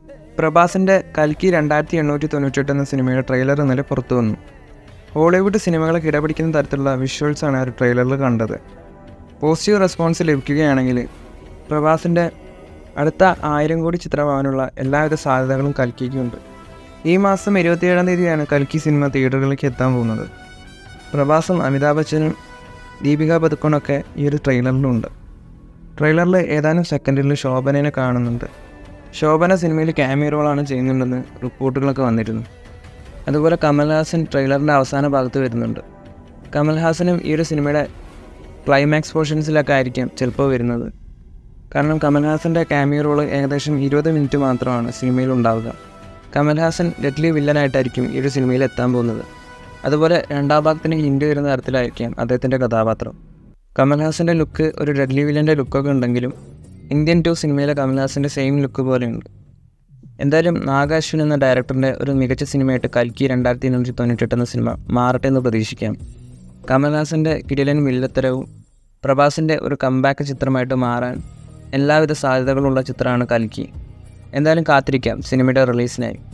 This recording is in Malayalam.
പ്രഭാസിൻ്റെ കൽക്കി രണ്ടായിരത്തി എണ്ണൂറ്റി തൊണ്ണൂറ്റെട്ട് എന്ന സിനിമയുടെ ട്രെയിലർ ഇന്നലെ പുറത്തു വന്നു ഹോളിവുഡ് സിനിമകളെ കിടപിടിക്കുന്ന തരത്തിലുള്ള വിഷ്വൽസാണ് ആ ഒരു ട്രെയിലറിൽ കണ്ടത് പോസിറ്റീവ് റെസ്പോൺസ് ലഭിക്കുകയാണെങ്കിൽ പ്രഭാസിൻ്റെ അടുത്ത ആയിരം കോടി ചിത്രമാവാനുള്ള എല്ലാവിധ സാധ്യതകളും കൽക്കിക്കുണ്ട് ഈ മാസം ഇരുപത്തിയേഴാം തീയതിയാണ് കൽക്കി സിനിമ തിയേറ്ററുകളിലേക്ക് എത്താൻ പോകുന്നത് പ്രഭാസും അമിതാഭ് ബച്ചനും ദീപിക പതുക്കണൊക്കെ ഈ ഒരു ട്രെയിലറിലുണ്ട് ട്രെയിലറിൽ ഏതാനും സെക്കൻഡിൽ ശോഭനയെ കാണുന്നുണ്ട് ശോഭന സിനിമയിൽ ക്യാമിയോ റോളാണ് ചെയ്യുന്നുണ്ടെന്ന് റിപ്പോർട്ടുകളൊക്കെ വന്നിരുന്നു അതുപോലെ കമൽഹാസൻ ട്രെയിലറിൻ്റെ അവസാന ഭാഗത്ത് വരുന്നുണ്ട് കമൽഹാസനും ഈ ഒരു സിനിമയുടെ ക്ലൈമാക്സ് പോർഷൻസിലൊക്കെ ആയിരിക്കാം ചിലപ്പോൾ വരുന്നത് കാരണം കമൽഹാസൻ്റെ ക്യാമിയോ റോള് ഏകദേശം ഇരുപത് മിനിറ്റ് മാത്രമാണ് സിനിമയിൽ ഉണ്ടാവുക കമൽഹാസൻ ഡെഡ്ലി വില്ലനായിട്ടായിരിക്കും ഈ ഒരു സിനിമയിൽ എത്താൻ പോകുന്നത് അതുപോലെ രണ്ടാം ഭാഗത്തിന് ഹിൻഡ് വരുന്ന തരത്തിലായിരിക്കാം അദ്ദേഹത്തിൻ്റെ കഥാപാത്രം കമൽഹാസൻ്റെ ലുക്ക് ഒരു ഡെഡ്ലി വില്ലൻ്റെ ലുക്കൊക്കെ ഉണ്ടെങ്കിലും ഇന്ത്യൻ ടു സിനിമയിലെ കമൽഹാസൻ്റെ സെയിം ലുക്ക് പോലെയുണ്ട് എന്തായാലും നാഗാശ്വിൻ എന്ന ഡയറക്ടറിൻ്റെ ഒരു മികച്ച സിനിമയായിട്ട് കൽക്കി രണ്ടായിരത്തി എണ്ണൂറ്റി തൊണ്ണൂറ്റെട്ട് എന്ന സിനിമ മാറട്ടെ എന്ന് പ്രതീക്ഷിക്കാം കമൽഹാസൻ്റെ കിടിലൻ വില്ലത്തരവും പ്രഭാസിൻ്റെ ഒരു കംബാക്ക് ചിത്രമായിട്ട് മാറാൻ എല്ലാവിധ സാധ്യതകളുള്ള ചിത്രമാണ് കൽക്കി എന്തായാലും കാത്തിരിക്കാം സിനിമയുടെ റിലീസിനായി